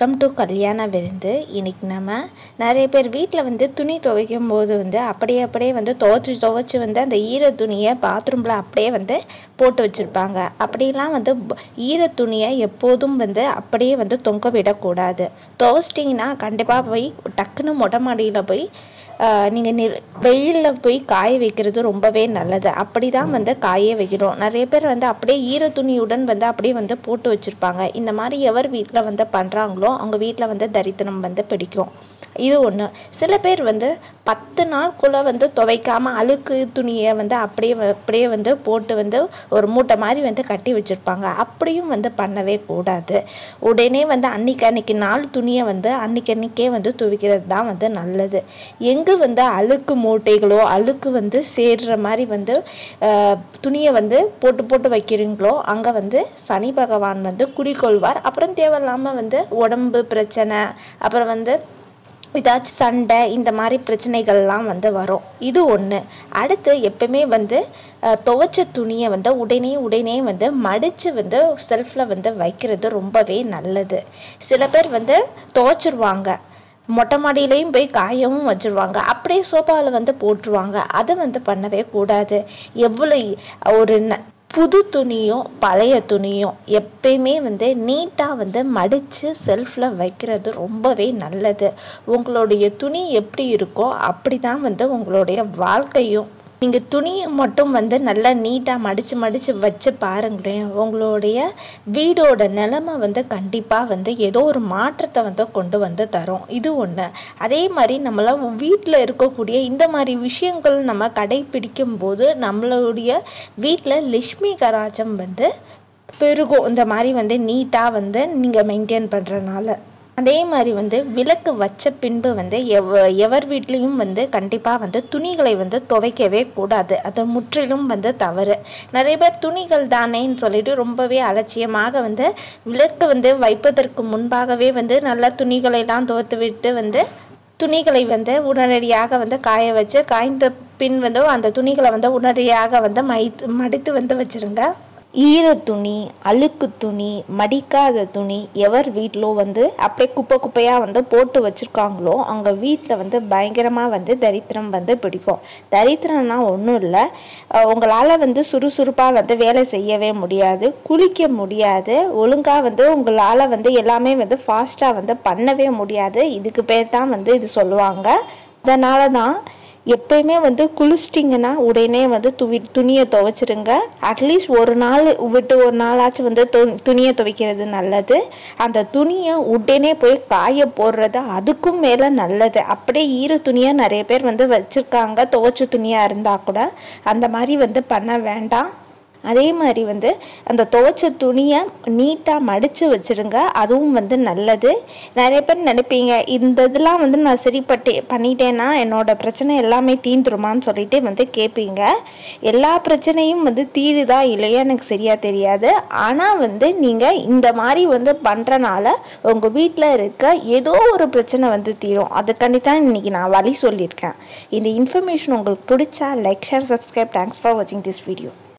welcome to கல்யாண விருந்து இன்னைக்கு நம்ம நிறைய பேர் வீட்டில் வந்து துணி துவைக்கும் போது வந்து அப்படியே அப்படியே வந்து துவைச்சி துவைச்சி வந்து அந்த ஈர துணியை பாத்ரூமில் அப்படியே வந்து போட்டு வச்சுருப்பாங்க அப்படிலாம் வந்து ப- ஈர துணியை எப்போதும் வந்து அப்படியே வந்து தொங்க விடக்கூடாது துவைச்சிட்டிங்கன்னா கண்டிப்பாக போய் டக்குன்னு மொட்டை மாடியில் போய் நீங்கள் நி வெயிலில் போய் காய வைக்கிறது ரொம்பவே நல்லது அப்படி தான் வந்து காய வைக்கிறோம் நிறைய பேர் வந்து அப்படியே ஈர துணியுடன் வந்து அப்படியே வந்து போட்டு வச்சுருப்பாங்க இந்த மாதிரி எவர் வீட்டில் வந்து பண்ணுறாங்களோ அவங்க வீட்டில் வந்து தரித்திரம் வந்து பிடிக்கும் இது ஒன்று சில பேர் வந்து பத்து நாளுக்குள்ளே வந்து துவைக்காம அழுக்கு துணியை வந்து அப்படியே வ- அப்படியே வந்து போட்டு வந்து ஒரு மூட்டை மாதிரி வந்து கட்டி வச்சுருப்பாங்க அப்படியும் வந்து பண்ணவே கூடாது உடனே வந்து அன்னைக்கு அன்னைக்கு நாள் துணியை வந்து அன்னைக்கு அன்னைக்கே வந்து துவைக்கிறது தான் வந்து நல்லது எங்கே வந்து அழுக்கு மூட்டைகளோ அழுக்கு வந்து சேர்ற மாதிரி வந்து அஹ், துணியை வந்து போட்டு போட்டு வைக்கிறீங்களோ அங்கே வந்து சனி பகவான் வந்து குடிக்கொள்வார் அப்புறம் தேவையில்லாமல் வந்து உடம்பு பிரச்சனை அப்புறம் வந்து ஏதாச்சும் சண்டை இந்த மாதிரி பிரச்சனைகள்லாம் வந்து வரும் இது ஒன்று அடுத்து எப்பவுமே வந்து அஹ், துவைச்ச துணியை வந்து உடனே உடனே வந்து மடித்து வந்து செல்ஃபில் வந்து வைக்கிறது ரொம்பவே நல்லது சில பேர் வந்து துவைச்சிருவாங்க மொட்டை மாடியிலையும் போய் காயவும் வச்சுருவாங்க அப்படியே சோஃபாவில் வந்து போட்டுருவாங்க அதை வந்து பண்ணவே கூடாது எவ்வளோ ஒரு ந புது துணியும் பழைய துணியும் எப்பயுமே வந்து நீட்டாக வந்து மடித்து செல்ஃபில் வைக்கிறது ரொம்பவே நல்லது உங்களுடைய துணி எப்படி இருக்கோ அப்படி தான் வந்து உங்களுடைய வாழ்க்கையும் நீங்கள் துணியை மட்டும் வந்து நல்லா நீட்டாக மடித்து மடித்து வச்சு பாருங்களேன் உங்களுடைய வீடோட நிலைமை வந்து கண்டிப்பாக வந்து ஏதோ ஒரு மாற்றத்தை வந்து கொண்டு வந்து தரும் இது ஒன்று அதே மாதிரி நம்மள வீட்டில் இருக்கக்கூடிய இந்த மாதிரி விஷயங்கள் நம்ம கடைப்பிடிக்கும் போது நம்மளுடைய வீட்டில் லட்சுமி கராச்சம் வந்து பெருகும் இந்த மாதிரி வந்து நீட்டாக வந்து நீங்கள் மெயின்டைன் பண்ணுறனால அதே மாதிரி வந்து விளக்கு வச்ச பின்பு வந்து எவ எவர் வீட்லேயும் வந்து கண்டிப்பாக வந்து துணிகளை வந்து துவைக்கவே கூடாது அது முற்றிலும் வந்து தவறு நிறைய பேர் துணிகள் தானேன்னு சொல்லிட்டு ரொம்பவே அலட்சியமாக வந்து விளக்கு வந்து வைப்பதற்கு முன்பாகவே வந்து நல்ல துணிகளெல்லாம் துவைத்து விட்டு வந்து துணிகளை வந்து உடனடியாக வந்து காய வச்சு காய்ந்த பின் வந்து அந்த துணிகளை வந்து உடனடியாக வந்து மைத்து மடித்து வந்து வச்சிருங்க ஈர துணி அழுக்கு துணி மடிக்காத துணி எவர் வீட்டிலோ வந்து அப்படியே குப்பை குப்பையாக வந்து போட்டு வச்சுருக்காங்களோ அவங்க வீட்டில் வந்து பயங்கரமாக வந்து தரித்திரம் வந்து பிடிக்கும் தரித்திரம்னா ஒன்றும் இல்லை உங்களால் வந்து சுறுசுறுப்பாக வந்து வேலை செய்யவே முடியாது குளிக்க முடியாது ஒழுங்காக வந்து உங்களால் வந்து எல்லாமே வந்து ஃபாஸ்ட்டாக வந்து பண்ணவே முடியாது இதுக்கு பேர் தான் வந்து இது சொல்லுவாங்க அதனால தான் எப்பயுமே வந்து குளிச்சிட்டிங்கன்னா உடனே வந்து துவி துணியை துவைச்சிருங்க அட்லீஸ்ட் ஒரு நாள் விட்டு ஒரு நாளாச்சும் வந்து து துணியை துவைக்கிறது நல்லது அந்த துணியை உடனே போய் காய போடுறது அதுக்கும் மேலே நல்லது அப்படியே ஈர துணியை நிறைய பேர் வந்து வச்சுருக்காங்க துவைச்ச துணியாக இருந்தால் கூட அந்த மாதிரி வந்து பண்ண வேண்டாம் அதே மாதிரி வந்து அந்த துவைச்ச துணியை நீட்டாக மடித்து வச்சுருங்க அதுவும் வந்து நல்லது நிறைய பேர் நினைப்பீங்க இந்த இதெல்லாம் வந்து நான் சரி பட்டி பண்ணிட்டேன்னா என்னோட பிரச்சனை எல்லாமே தீந்துருமான்னு சொல்லிட்டு வந்து கேட்பீங்க எல்லா பிரச்சனையும் வந்து தீருதா இல்லையா எனக்கு சரியாக தெரியாது ஆனால் வந்து நீங்கள் இந்த மாதிரி வந்து பண்ணுறனால உங்கள் வீட்டில் இருக்க ஏதோ ஒரு பிரச்சனை வந்து தீரும் அதுக்காண்டி தான் இன்றைக்கி நான் வழி சொல்லியிருக்கேன் இந்த இன்ஃபர்மேஷன் உங்களுக்கு பிடிச்சா like share subscribe thanks for வாட்சிங் திஸ் வீடியோ